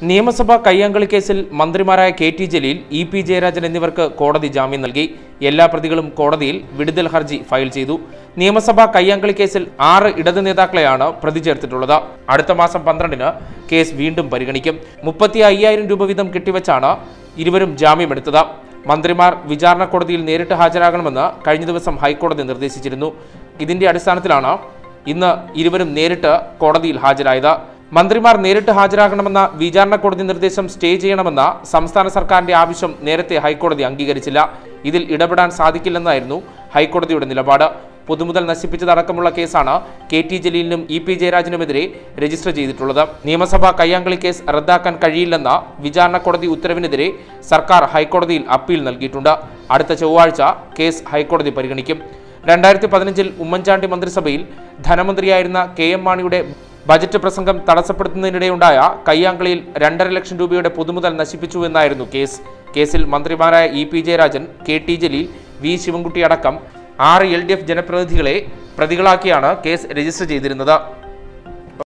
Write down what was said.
നിയമസഭാ കയ്യാങ്കളി കേസിൽ മന്ത്രിമാരായ K T Jaleel E P Jayarajan എന്നിവർക്ക് കോടതി ജാമ്യം നൽകി എല്ലാ പ്രതികളും കോടതിയിൽ വിടുതൽ ഹർജി ഫയൽ ചെയ്തു നിയമസഭാ കയ്യാങ്കളി കേസിൽ ആറ് ഇടത് നേതാക്കളെയാണ് പ്രതി ചേർത്തിട്ടുള്ളത് അടുത്ത മാസം പന്ത്രണ്ടിന് കേസ് വീണ്ടും പരിഗണിക്കും മുപ്പത്തി അയ്യായിരം രൂപ വീതം കെട്ടിവെച്ചാണ് ഇരുവരും ജാമ്യമെടുത്തത് മന്ത്രിമാർ വിചാരണ കോടതിയിൽ നേരിട്ട് ഹാജരാകണമെന്ന് കഴിഞ്ഞ ദിവസം ഹൈക്കോടതി നിർദ്ദേശിച്ചിരുന്നു ഇതിന്റെ അടിസ്ഥാനത്തിലാണ് ഇന്ന് ഇരുവരും നേരിട്ട് കോടതിയിൽ ഹാജരായത് മന്ത്രിമാർ നേരിട്ട് ഹാജരാകണമെന്ന വിചാരണ കോടതി നിർദ്ദേശം സ്റ്റേ ചെയ്യണമെന്ന സംസ്ഥാന സർക്കാരിന്റെ ആവശ്യം നേരത്തെ ഹൈക്കോടതി അംഗീകരിച്ചില്ല ഇതിൽ ഇടപെടാൻ സാധിക്കില്ലെന്നായിരുന്നു ഹൈക്കോടതിയുടെ നിലപാട് പൊതുമുതൽ നശിപ്പിച്ചതടക്കമുള്ള കേസാണ് കെ ടി ജലീലിനും ഇ പി ജയരാജനുമെതിരെ രജിസ്റ്റർ ചെയ്തിട്ടുള്ളത് നിയമസഭാ കയ്യാങ്കളി കേസ് റദ്ദാക്കാൻ കഴിയില്ലെന്ന വിചാരണ കോടതി ഉത്തരവിനെതിരെ സർക്കാർ ഹൈക്കോടതിയിൽ അപ്പീൽ നൽകിയിട്ടുണ്ട് അടുത്ത ചൊവ്വാഴ്ച കേസ് ഹൈക്കോടതി പരിഗണിക്കും രണ്ടായിരത്തി പതിനഞ്ചിൽ ഉമ്മൻചാണ്ടി മന്ത്രിസഭയിൽ ധനമന്ത്രിയായിരുന്ന കെ എം മാണിയുടെ ബജറ്റ് പ്രസംഗം തടസ്സപ്പെടുത്തുന്നതിനിടെയുണ്ടായ കയ്യാങ്കളിയിൽ രണ്ടര ലക്ഷം രൂപയുടെ പൊതുമുതൽ നശിപ്പിച്ചു എന്നായിരുന്നു കേസ് കേസിൽ മന്ത്രിമാരായ E P Jayarajan K T Jaleel V Sivankutty അടക്കം ആറ് എൽ ഡി എഫ് ജനപ്രതിനിധികളെ പ്രതികളാക്കിയാണ് കേസ് രജിസ്റ്റർ ചെയ്തിരുന്നത്